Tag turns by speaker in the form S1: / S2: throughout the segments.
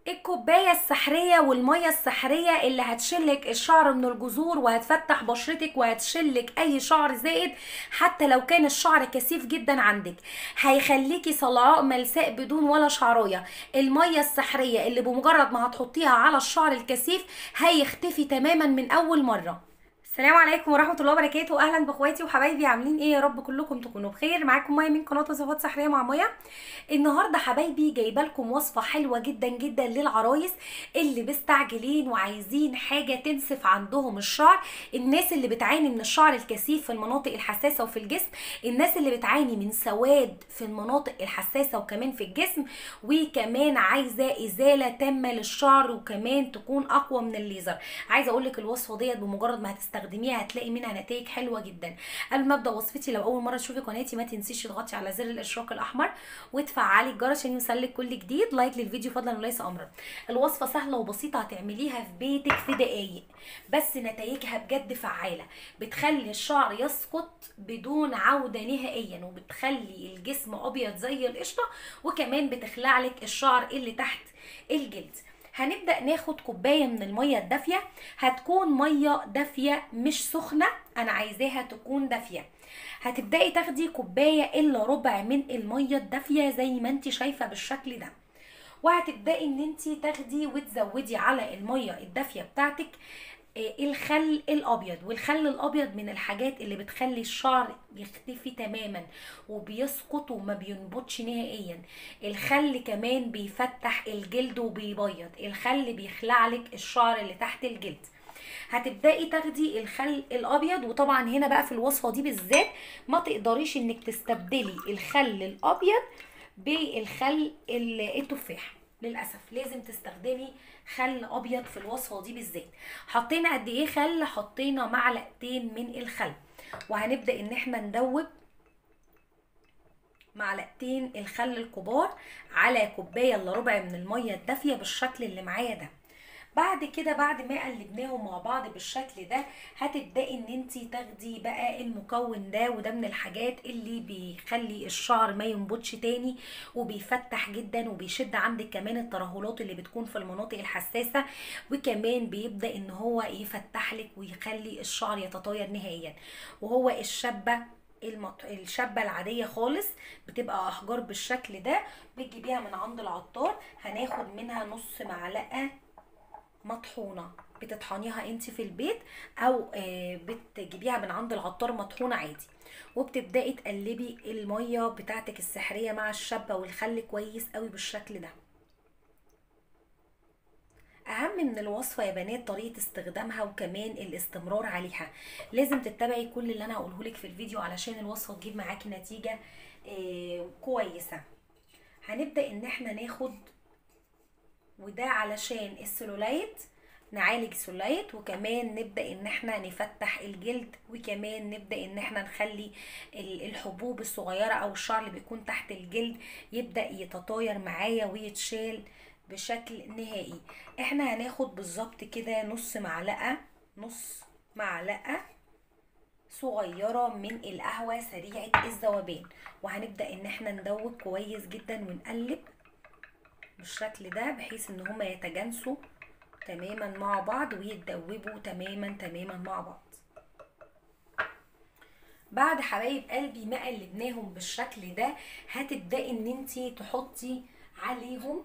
S1: الكوبايه السحريه والميه السحريه اللي هتشلك الشعر من الجذور وهتفتح بشرتك وهتشلك اي شعر زائد حتى لو كان الشعر كثيف جدا عندك هيخليكي صلعاء ملساء بدون ولا شعريه الميه السحريه اللي بمجرد ما هتحطيها على الشعر الكثيف هيختفي تماما من اول مره السلام عليكم ورحمه الله وبركاته اهلا باخواتي وحبايبي عاملين ايه يا رب كلكم تكونوا بخير معاكم ميه من قناه وصفات سحريه مع ميه النهارده حبايبي جايبه لكم وصفه حلوه جدا جدا للعرايس اللي مستعجلين وعايزين حاجه تنسف عندهم الشعر الناس اللي بتعاني من الشعر الكثيف في المناطق الحساسه وفي الجسم الناس اللي بتعاني من سواد في المناطق الحساسه وكمان في الجسم وكمان عايزه ازاله تامه للشعر وكمان تكون اقوى من الليزر عايزه اقول لك الوصفه ديت بمجرد ما هتستخدميها هتلاقي منها نتائج حلوه جدا قبل ما ابدا وصفتي لو اول مره تشوفي قناتي ما تنسيش تضغطي على زر الاشتراك الاحمر وتفعلي الجرس عشان يوصلك كل جديد لايك للفيديو فضلا وليس امرا الوصفه سهله وبسيطه هتعمليها في بيتك في دقايق بس نتائجها بجد فعاله بتخلي الشعر يسقط بدون عوده نهائيا وبتخلي الجسم ابيض زي القشطه وكمان بتخلع لك الشعر اللي تحت الجلد هنبدا ناخد كوبايه من الميه الدافيه هتكون ميه دافيه مش سخنه انا عايزاها تكون دافيه هتبداي تاخدي كوبايه الا ربع من الميه الدافيه زي ما انت شايفه بالشكل ده وهتبداي ان انت تاخدي وتزودي على الميه الدافيه بتاعتك الخل الابيض والخل الابيض من الحاجات اللي بتخلي الشعر يختفي تماما وبيسقط وما بينبتش نهائيا الخل كمان بيفتح الجلد وبيبيض الخل بيخلع لك الشعر اللي تحت الجلد هتبداي تاخدي الخل الابيض وطبعا هنا بقى في الوصفه دي بالذات ما تقدريش انك تستبدلي الخل الابيض بالخل التفاح للاسف لازم تستخدمي خل ابيض في الوصفه دي بالذات حطينا قد ايه خل حطينا معلقتين من الخل وهنبدا ان احنا ندوب معلقتين الخل الكبار على كوبايه الا ربع من الميه الدافيه بالشكل اللي معايا ده بعد كده بعد ما قلبناهم مع بعض بالشكل ده هتبداي ان انت تاخدي بقى المكون ده وده من الحاجات اللي بيخلي الشعر ما ينبتش تاني وبيفتح جدا وبيشد عندك كمان الترهلات اللي بتكون في المناطق الحساسه وكمان بيبدا ان هو يفتح لك ويخلي الشعر يتطاير نهائيا وهو الشبه المط... الشابه العاديه خالص بتبقى احجار بالشكل ده بتجيبيها من عند العطار هناخد منها نص معلقه مطحونه بتطحنيها انت في البيت او بتجيبيها من عند العطار مطحونه عادي وبتبداي تقلبي الميه بتاعتك السحريه مع الشبه والخل كويس قوي بالشكل ده اهم من الوصفه يا بنات طريقه استخدامها وكمان الاستمرار عليها لازم تتبعي كل اللي انا هقوله لك في الفيديو علشان الوصفه تجيب معاكي نتيجه كويسه هنبدا ان احنا ناخد وده علشان السلولايت نعالج السلولايت وكمان نبدا ان احنا نفتح الجلد وكمان نبدا ان احنا نخلي الحبوب الصغيره او الشعر اللي بيكون تحت الجلد يبدا يتطاير معايا ويتشال بشكل نهائي احنا هناخد بالظبط كده نص معلقه نص معلقه صغيره من القهوه سريعه الذوبان وهنبدا ان احنا ندوب كويس جدا ونقلب بالشكل ده بحيث ان هما يتجانسوا تماما مع بعض ويتدوبوا تماما تماما مع بعض بعد حبايب قلبي ما قلبناهم بالشكل ده هتبداي ان انتي تحطي عليهم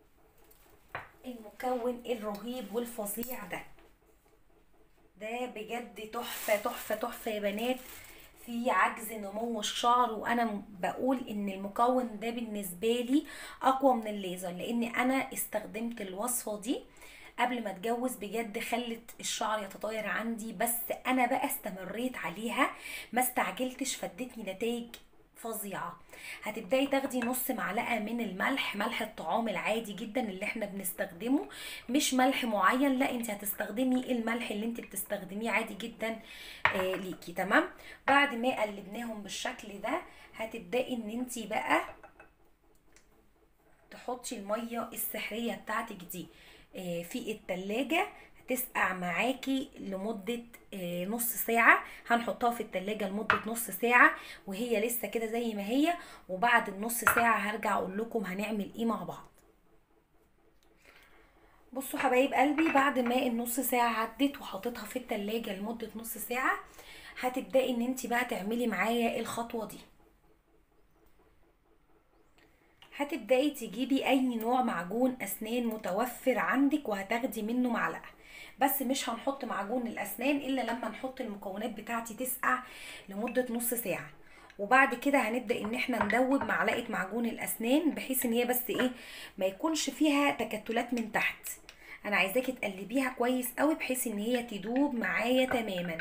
S1: المكون الرهيب والفظيع ده ده بجد تحفه تحفه تحفه يا بنات في عجز نمو الشعر وانا بقول ان المكون ده بالنسبه لي اقوى من الليزر لان انا استخدمت الوصفه دي قبل ما اتجوز بجد خلت الشعر يتطاير عندي بس انا بقى استمريت عليها ما استعجلتش فادتني نتائج فظيعه هتبداي تاخدي نص معلقه من الملح ملح الطعام العادي جدا اللي احنا بنستخدمه مش ملح معين لا انت هتستخدمي الملح اللي انت بتستخدميه عادي جدا آه ليكي تمام بعد ما قلبناهم بالشكل ده هتبداي ان انت بقى تحطي الميه السحريه بتاعتك دي آه في التلاجة تسقع معاكي لمدة نص ساعة هنحطها في التلاجة لمدة نص ساعة وهي لسه كده زي ما هي وبعد النص ساعة هرجع اقول لكم هنعمل ايه مع بعض بصوا حبايب قلبي بعد ما النص ساعة عدت وحطيتها في التلاجة لمدة نص ساعة هتبدأي ان انت بقى تعملي معايا الخطوة دي هتبدأي تجيبي اي نوع معجون اسنان متوفر عندك وهتاخدي منه معلقة بس مش هنحط معجون الاسنان الا لما نحط المكونات بتاعتي تسقع لمدة نص ساعة وبعد كده هنبدا ان احنا ندوب معلقه معجون الاسنان بحيث ان هي بس ايه ما يكونش فيها تكتلات من تحت انا عايزاكي تقلبيها كويس قوي بحيث ان هي تدوب معايا تماما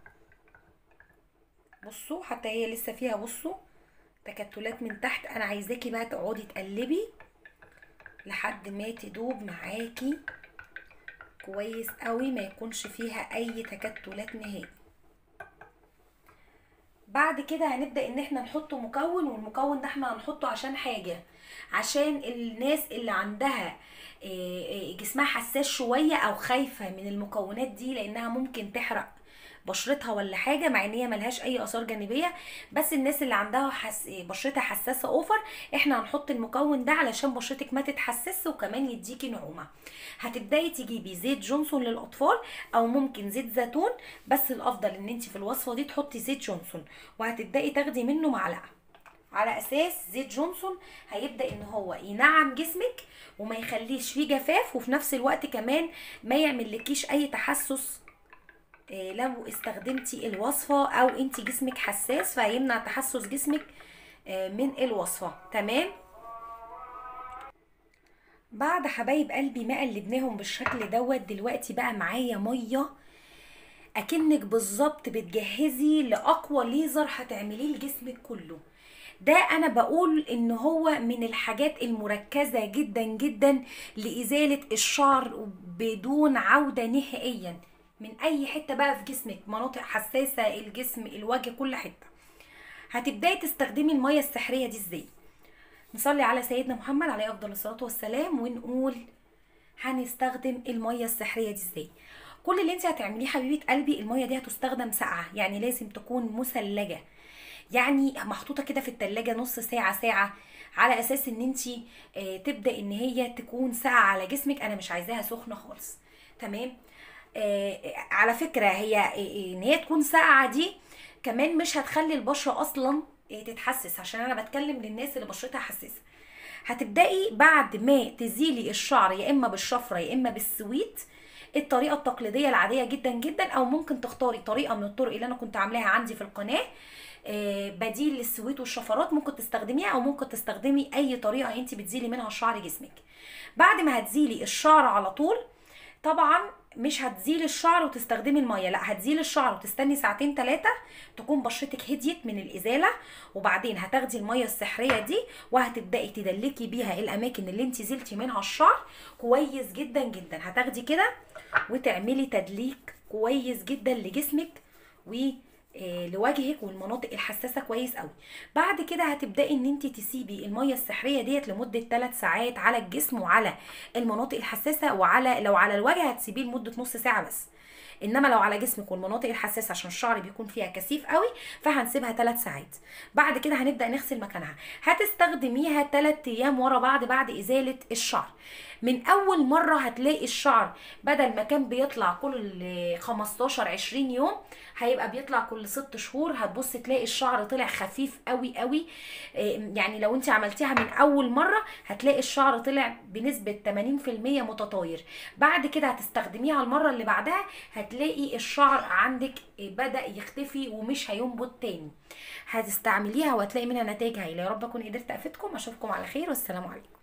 S1: بصوا حتى هي لسه فيها بصوا تكتلات من تحت انا عايزاكي بقى تقعدي تقلبي لحد ما تدوب معاكي كويس قوي ما يكونش فيها اي تكتلات نهائي بعد كده هنبدا ان احنا نحط مكون والمكون ده احنا هنحطه عشان حاجه عشان الناس اللي عندها جسمها حساس شويه او خايفه من المكونات دي لانها ممكن تحرق بشرتها ولا حاجه مع ان هي ملهاش اي اثار جانبيه بس الناس اللي عندها حس... بشرتها حساسه اوفر احنا هنحط المكون ده علشان بشرتك ما تتحسسش وكمان يديكي نعومه هتبداي تجيبي زيت جونسون للاطفال او ممكن زيت زيتون بس الافضل ان انت في الوصفه دي تحطي زيت جونسون وهتبداي تاخدي منه معلقه على اساس زيت جونسون هيبدا ان هو ينعم جسمك وما يخليش فيه جفاف وفي نفس الوقت كمان ما يعملكيش اي تحسس لو استخدمتي الوصفة او انت جسمك حساس فهيمنع تحسس جسمك من الوصفة تمام بعد حبايب قلبي ما قلبناهم بالشكل دوت دلوقتي بقى معايا مية اكنك بالظبط بتجهزي لاقوى ليزر هتعمليه لجسمك كله ده انا بقول ان هو من الحاجات المركزة جدا جدا لازالة الشعر بدون عودة نهائيا من اي حته بقى في جسمك مناطق حساسه الجسم الوجه كل حته هتبداي تستخدمي الميه السحريه دي ازاي نصلي على سيدنا محمد عليه افضل الصلاه والسلام ونقول هنستخدم الميه السحريه دي ازاي كل اللي انت هتعمليه حبيبه قلبي الميه دي هتستخدم ساقعه يعني لازم تكون مثلجه يعني محطوطه كده في التلاجة نص ساعه ساعه على اساس ان انت اه تبدا ان هي تكون ساقعه على جسمك انا مش عايزاها سخنه خالص تمام آه على فكره هي آه ان هي تكون ساقعه دي كمان مش هتخلي البشره اصلا آه تتحسس عشان انا بتكلم للناس اللي بشرتها حساسه هتبداي بعد ما تزيلي الشعر يا اما بالشفره يا اما بالسويت الطريقه التقليديه العاديه جدا جدا او ممكن تختاري طريقه من الطرق اللي انا كنت عاملاها عندي في القناه بديل للسويت والشفرات ممكن تستخدميها او ممكن تستخدمي اي طريقه انت بتزيلي منها شعر جسمك بعد ما هتزيلي الشعر على طول طبعا مش هتزيل الشعر وتستخدمي الميه لا هتزيل الشعر وتستني ساعتين ثلاثه تكون بشرتك هديت من الازاله وبعدين هتاخدي الميه السحريه دي وهتبداي تدلكي بيها الاماكن اللي انت زلتي منها الشعر كويس جدا جدا هتاخدي كده وتعملي تدليك كويس جدا لجسمك و لوجهك والمناطق الحساسه كويس قوي بعد كده هتبداي ان انت تسيبي الميه السحريه ديت لمده 3 ساعات على الجسم وعلى المناطق الحساسه وعلى لو على الوجه هتسيبيه لمده نص ساعه بس انما لو على جسمك والمناطق الحساسه عشان الشعر بيكون فيها كثيف قوي فهنسيبها 3 ساعات بعد كده هنبدا نغسل مكانها هتستخدميها 3 ايام ورا بعض بعد ازاله الشعر من اول مره هتلاقي الشعر بدل ما كان بيطلع كل 15 20 يوم هيبقى بيطلع كل 6 شهور هتبص تلاقي الشعر طلع خفيف قوي قوي يعني لو انت عملتيها من اول مره هتلاقي الشعر طلع بنسبه 80% متطاير بعد كده هتستخدميها المره اللي بعدها هتلاقي الشعر عندك بدا يختفي ومش هينبت تاني هتستعمليها وهتلاقي منها نتائج هايله يا رب اكون قدرت افيدكم اشوفكم على خير والسلام عليكم